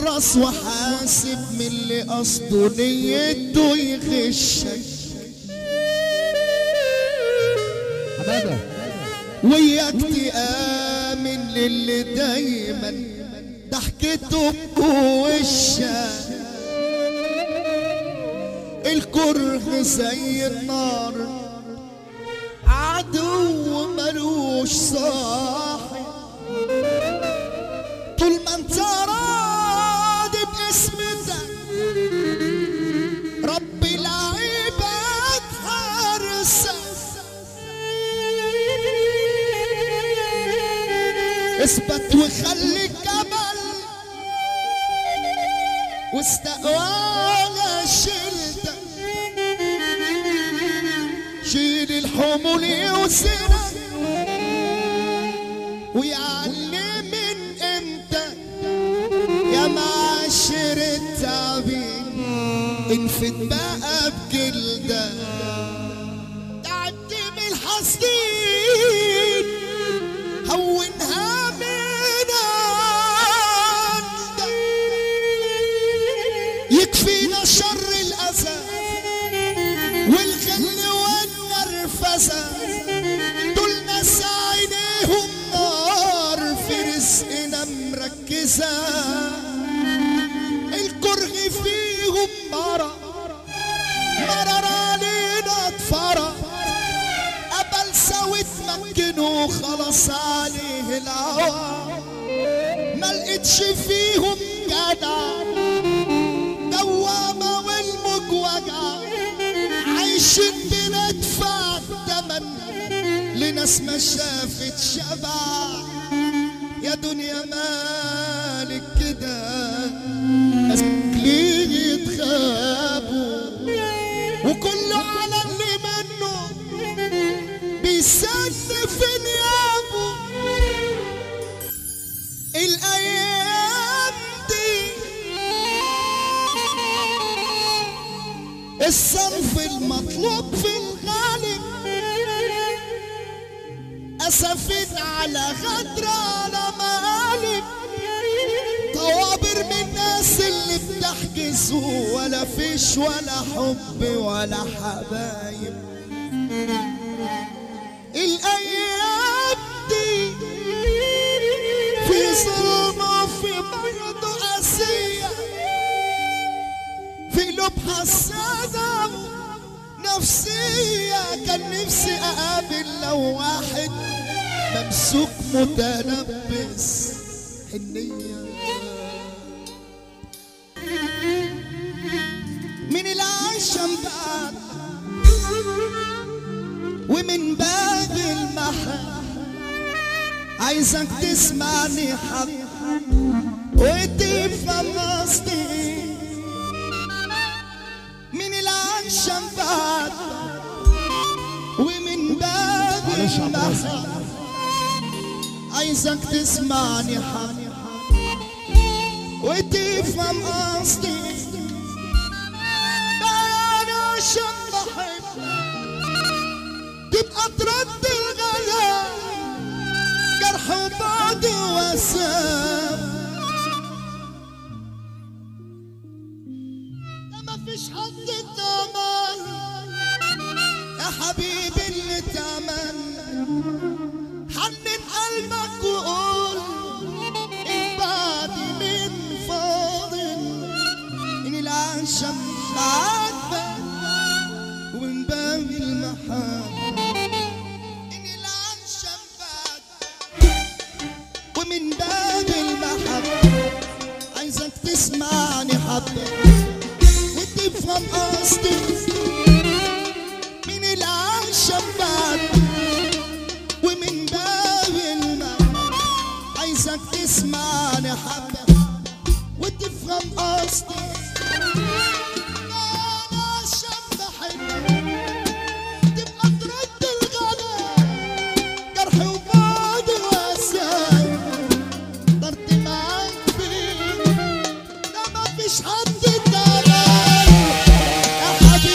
حرص وحاسب من اللي قصده نيته يغشك حماده وياك تآمن للي دايما ضحكته بوشك الكره زي النار عدو ملوش صاحب طول ما انت راضي باسمتك رب العباد حارسك اثبت وخليك جبل واستقوانا شلتك شيل الحمول يوزنك ويعلم من امتى يا معاشر التعبين انفد بقى بجلدك تعدي من الحسدين هونها من عندك يكفينا شر الأذى والغل والنرفزة دول ناس عينيهم نار في رزقنا مركزة الكره فيهم مرض مرر علينا اتفرق قبل سوت مكنه خلاص عليه العوام ما لقيتش فيهم جدع دوامة والمجوجة عايشين بندفع التمن لناس ما شافت شبع يا دنيا مالك كده ناس ليه يتخابوا وكله على اللي منه بيسن في نيابه الايام دي الصنف المطلوب في الغالب اسفين على غدر على مقالب طوابر من الناس اللي بتحجز ولا فيش ولا حب ولا حبايب الايام دي في ظلمة في برضه قاسية في قلوب حسادة نفسية كان نفسي اقابل لو واحد ممسوك متلبس حنية من العشم بعد ومن باب المحا عايزك تسمعني حق وتفهم قصدي من العشم بعد ومن باب معلش يا عم راسم. المحا عايزك تسمعني حق وتفهم قصدي انا عشان بحب تبقى ترد الغلا جرح وبعد وسام ده مفيش حد اتأمل يا حبيبي اللي اتأمل حنن قلبك وقول البعد من فاضل إن العشم عاتبك ومن باب المحبة إن العشم بعد ومن باب المحبة عايزك تسمعني حبة وتفهم قصدي من العشم بعد ومن باب المحبة عايزك تسمعني حبة وتفهم قصدي أنا عشان بحبك تبقى ترد الغلا جرح وبعد واساي قدرت معاك فيه ده مفيش حد اتقبل يا حبيبي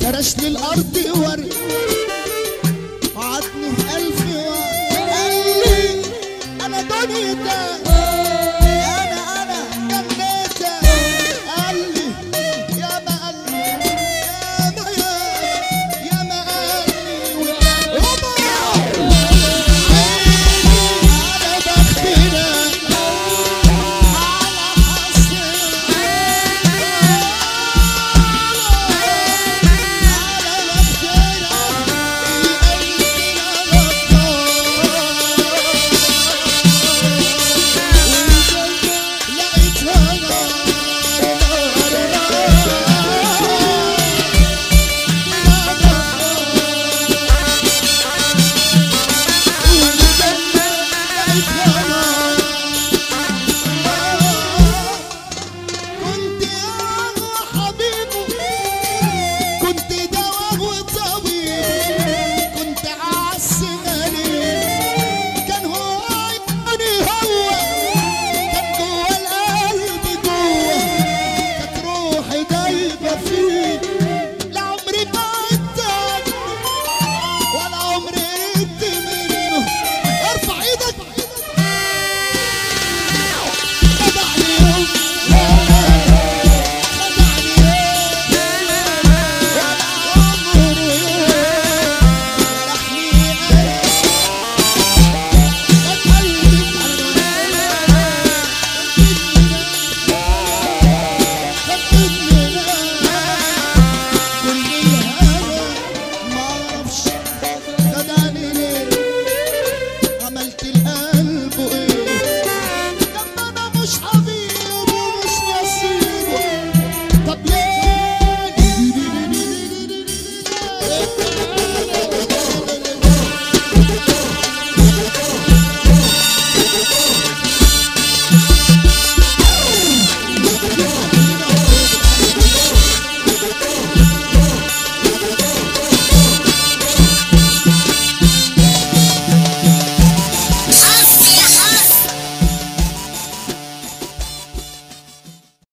فرش لي الارض ورد وعدني في الف ورد قال لي انا دنيتك